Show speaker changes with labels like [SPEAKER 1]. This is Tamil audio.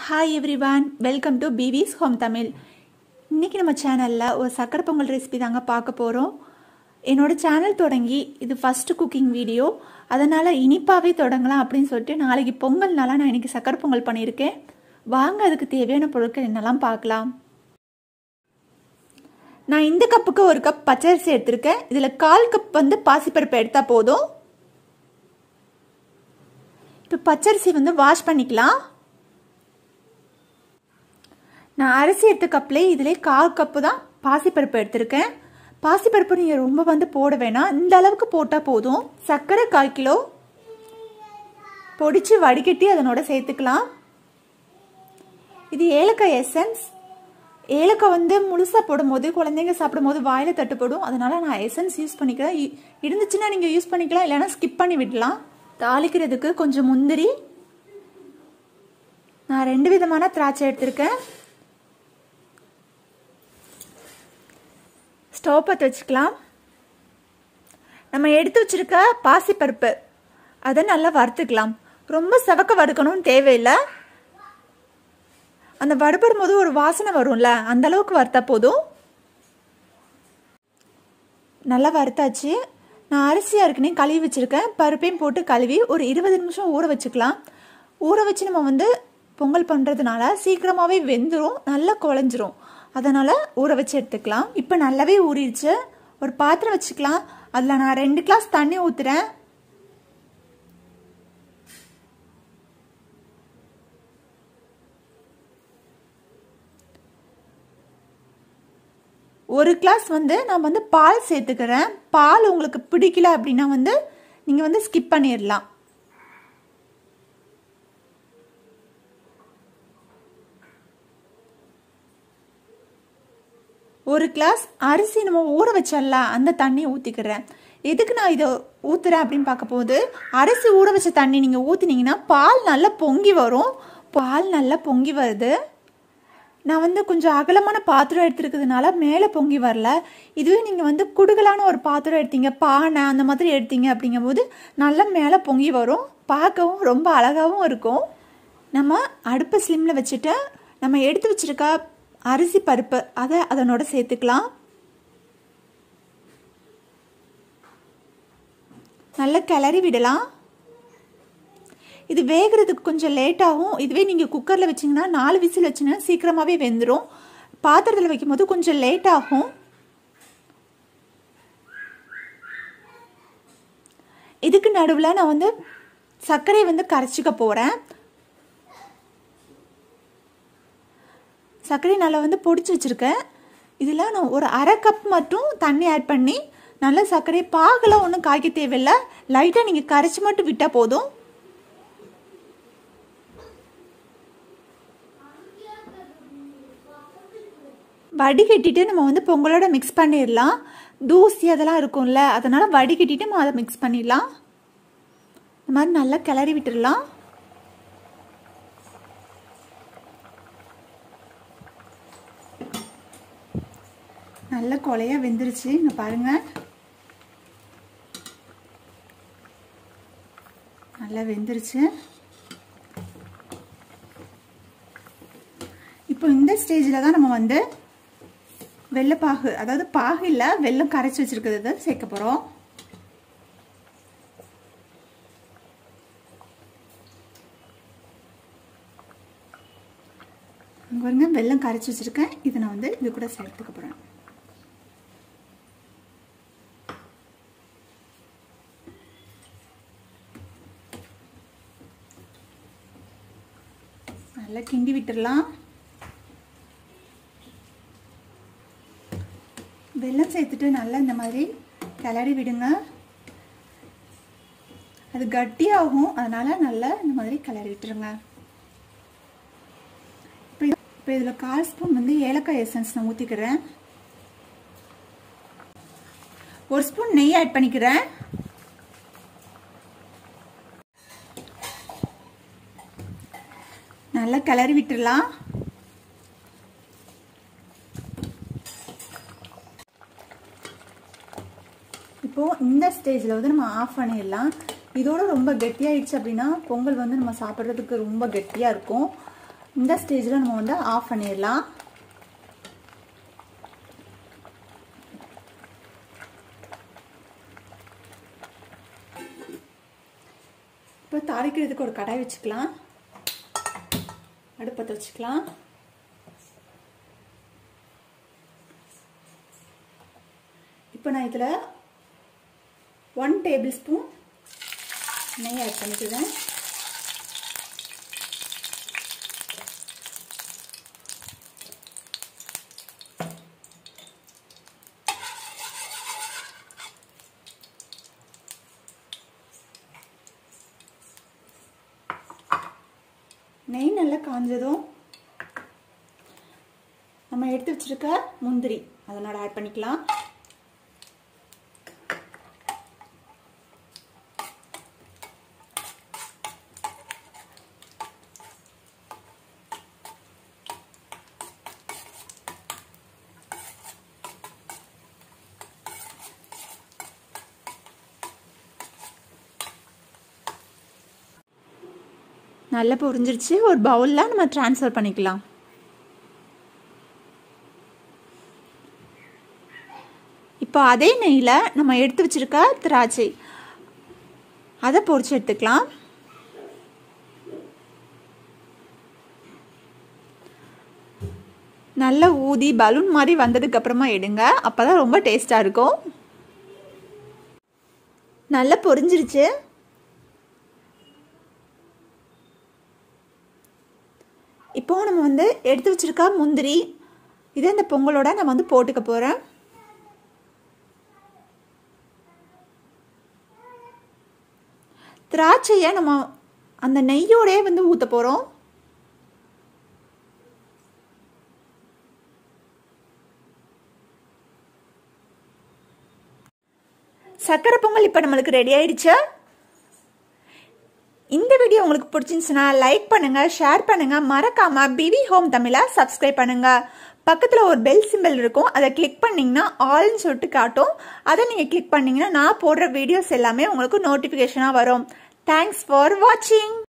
[SPEAKER 1] ஹாய் எவ்ரிவான் வெல்கம் டு பிவிஸ் ஹோம் தமிழ் இன்றைக்கி நம்ம சேனலில் ஒரு சக்கரை பொங்கல் ரெசிபி தாங்க பார்க்க போகிறோம் என்னோட சேனல் தொடங்கி இது ஃபஸ்ட்டு குக்கிங் வீடியோ அதனால் இனிப்பாகவே தொடங்கலாம் அப்படின்னு சொல்லிட்டு நாளைக்கு பொங்கல்னால நான் இன்றைக்கி சக்கரை பொங்கல் பண்ணியிருக்கேன் வாங்க அதுக்கு தேவையான பொருட்கள் என்னெல்லாம் பார்க்கலாம் நான் இந்த கப்புக்கு ஒரு கப் பச்சரிசி எடுத்திருக்கேன் இதில் கால் கப் வந்து பாசிப்பருப்பு எடுத்தால் போதும் இப்போ பச்சரிசி வந்து வாஷ் பண்ணிக்கலாம் நான் அரிசி எடுத்த கப்லேயே இதிலே கால் கப்பு தான் பாசிப்பருப்பு எடுத்திருக்கேன் பாசிப்பருப்பு நீங்கள் ரொம்ப வந்து போட வேணாம் இந்த அளவுக்கு போட்டால் போதும் சர்க்கரை கால் கிலோ பொடிச்சு வடிகட்டி அதனோட சேர்த்துக்கலாம் இது ஏலக்காய் எசன்ஸ் ஏலக்காய் வந்து முழுசாக போடும்போது குழந்தைங்க சாப்பிடும்போது வாயில் தட்டுப்படும் அதனால் நான் எசன்ஸ் யூஸ் பண்ணிக்கிறேன் இருந்துச்சுன்னா நீங்கள் யூஸ் பண்ணிக்கலாம் இல்லைன்னா ஸ்கிப் பண்ணி விடலாம் தாளிக்கிறதுக்கு கொஞ்சம் முந்திரி நான் ரெண்டு விதமான திராட்சை எடுத்திருக்கேன் ஸ்டவ் பற்ற வச்சுக்கலாம் நம்ம எடுத்து வச்சிருக்க பாசிப்பருப்பு அதை நல்லா வறுத்துக்கலாம் ரொம்ப செவக்க வறுக்கணும்னு தேவையில்லை அந்த வறுபடும் போது ஒரு வாசனை வரும்ல அந்த அளவுக்கு வறுத்தா போதும் நல்லா வறுத்தாச்சு நான் அரிசி அறுக்குனே கழுவி வச்சுருக்கேன் பருப்பையும் போட்டு கழுவி ஒரு இருபது நிமிஷம் ஊற வச்சுக்கலாம் ஊற வச்சு நம்ம வந்து பொங்கல் பண்ணுறதுனால சீக்கிரமாகவே வெந்துடும் நல்லா குழஞ்சிரும் அதனால் ஊற வச்சு எடுத்துக்கலாம் இப்போ நல்லாவே ஊறிடுச்சு ஒரு பாத்திரம் வச்சுக்கலாம் அதில் நான் ரெண்டு கிளாஸ் தண்ணி ஊற்றுறேன் ஒரு கிளாஸ் வந்து நான் வந்து பால் சேர்த்துக்கிறேன் பால் உங்களுக்கு பிடிக்கல அப்படின்னா வந்து நீங்கள் வந்து ஸ்கிப் பண்ணிடலாம் ஒரு கிளாஸ் அரிசி நம்ம ஊற வச்சல அந்த தண்ணியை ஊற்றிக்கிறேன் எதுக்கு நான் இதை ஊற்றுறேன் அப்படின்னு பார்க்க போது அரிசி ஊற வச்ச தண்ணி நீங்கள் ஊற்றுனீங்கன்னா பால் நல்லா பொங்கி வரும் பால் நல்லா பொங்கி வருது நான் வந்து கொஞ்சம் அகலமான பாத்திரம் எடுத்துருக்கிறதுனால மேலே பொங்கி வரல இதுவே நீங்கள் வந்து குடுகலான ஒரு பாத்திரம் எடுத்தீங்க பானை அந்த மாதிரி எடுத்தீங்க அப்படிங்கும்போது நல்லா மேலே பொங்கி வரும் பார்க்கவும் ரொம்ப அழகாகவும் இருக்கும் நம்ம அடுப்பை ஸ்லிம்மில் வச்சுட்டு நம்ம எடுத்து வச்சுருக்க அரிசி பருப்பு அதை அதனோட சேர்த்துக்கலாம் நல்லா கிளறி விடலாம் இது வேகிறதுக்கு கொஞ்சம் லேட் ஆகும் இதுவே நீங்கள் குக்கரில் வச்சிங்கன்னா நாலு விசில் வச்சிங்கன்னா சீக்கிரமாகவே வெந்துடும் பாத்திரத்தில் வைக்கும்போது கொஞ்சம் லேட் ஆகும் இதுக்கு நடுவில் நான் வந்து சர்க்கரையை வந்து கரைச்சிக்க போகிறேன் சர்க்கரை நல்லா வந்து பொடிச்சு வச்சுருக்கேன் இதில் நான் ஒரு அரை கப் மட்டும் தண்ணி ஆட் பண்ணி நல்லா சர்க்கரை பாகெல்லாம் ஒன்றும் காய்க்க தேவையில்லை லைட்டாக நீங்கள் கரைச்சி மட்டும் விட்டால் போதும் வடிகட்டிட்டு நம்ம வந்து பொங்கலோட மிக்ஸ் பண்ணிடலாம் தூசி அதெல்லாம் இருக்கும்ல அதனால் வடிகட்டிட்டு நம்ம அதை மிக்ஸ் பண்ணிடலாம் இந்த மாதிரி நல்லா கிளறி விட்டுடலாம் நல்ல கொலையாக வெந்துருச்சு இங்கே பாருங்கள் நல்லா வெந்துருச்சு இப்போ இந்த ஸ்டேஜில் தான் நம்ம வந்து வெள்ளைப்பாகு அதாவது பாகு இல்லை வெள்ளம் கரைச்சி வச்சுருக்கிறது சேர்க்க போகிறோம் அங்கே பாருங்க வெள்ளம் கரைச்சி வச்சுருக்கேன் இதை நான் வந்து இது கூட சேர்த்துக்க போகிறேன் நல்லா கிண்டி விட்டுடலாம் வெள்ளம் சேர்த்துட்டு நல்லா இந்த மாதிரி கிளறி விடுங்க அது கட்டியாகும் அதனால் நல்லா இந்த மாதிரி கிளறி விட்டுருங்க இப்போ இப்போ இதில் கால் ஸ்பூன் வந்து ஏலக்காய் எசன்ஸ் நான் ஊற்றிக்கிறேன் ஒரு ஸ்பூன் நெய் ஆட் பண்ணிக்கிறேன் நல்லா கிளறி விட்டுடலாம் இப்போது இந்த ஸ்டேஜில் வந்து நம்ம ஆஃப் பண்ணிடலாம் இதோட ரொம்ப கெட்டியாயிடுச்சு அப்படின்னா பொங்கல் வந்து நம்ம சாப்பிட்றதுக்கு ரொம்ப கெட்டியாக இருக்கும் இந்த ஸ்டேஜில் நம்ம வந்து ஆஃப் பண்ணிடலாம் இப்போ தாளிக்கிறதுக்கு ஒரு கடாய் வச்சுக்கலாம் அடுப்பத்தை வச்சுக்கலாம் இப்போ நான் இதில் ஒன் டேபிள் ஸ்பூன் நெய் ஆட் பண்ணிக்கிறேன் நெய் நல்லா காஞ்சதும் நம்ம எடுத்து வச்சிருக்க முந்திரி அதனோட ஆட் பண்ணிக்கலாம் நல்லா பொரிஞ்சிருச்சு ஒரு பவுலில் நம்ம ட்ரான்ஸ்ஃபர் பண்ணிக்கலாம் இப்போ அதே நெய்யில் நம்ம எடுத்து வச்சிருக்க திராட்சை அதை பொரிச்சு எடுத்துக்கலாம் நல்லா ஊதி பலூன் மாதிரி வந்ததுக்கு அப்புறமா எடுங்க அப்பதான் ரொம்ப டேஸ்டா இருக்கும் நல்லா பொரிஞ்சிருச்சு இப்போ நம்ம வந்து எடுத்து வச்சிருக்க முந்திரி இதே இந்த பொங்கலோட நம்ம வந்து போட்டுக்க போகிறேன் திராட்சையை நம்ம அந்த நெய்யோடே வந்து ஊற்ற போகிறோம் சக்கரை பொங்கல் இப்போ நம்மளுக்கு ரெடி ஆயிடுச்சு இந்த வீடியோ உங்களுக்கு பிடிச்சிருந்துச்சுன்னா லைக் பண்ணுங்க ஷேர் பண்ணுங்க மறக்காம பிவி ஹோம் தமிழா சப்ஸ்கிரைப் பண்ணுங்க பக்கத்தில் ஒரு பெல் சிம்பிள் இருக்கும் அதை கிளிக் பண்ணிங்கன்னா ஆல்னு சொல்லிட்டு காட்டும் அதை நீங்கள் கிளிக் பண்ணிங்கன்னா நான் போடுற வீடியோஸ் எல்லாமே உங்களுக்கு நோட்டிஃபிகேஷனாக வரும் தேங்க்ஸ் ஃபார் வாட்சிங்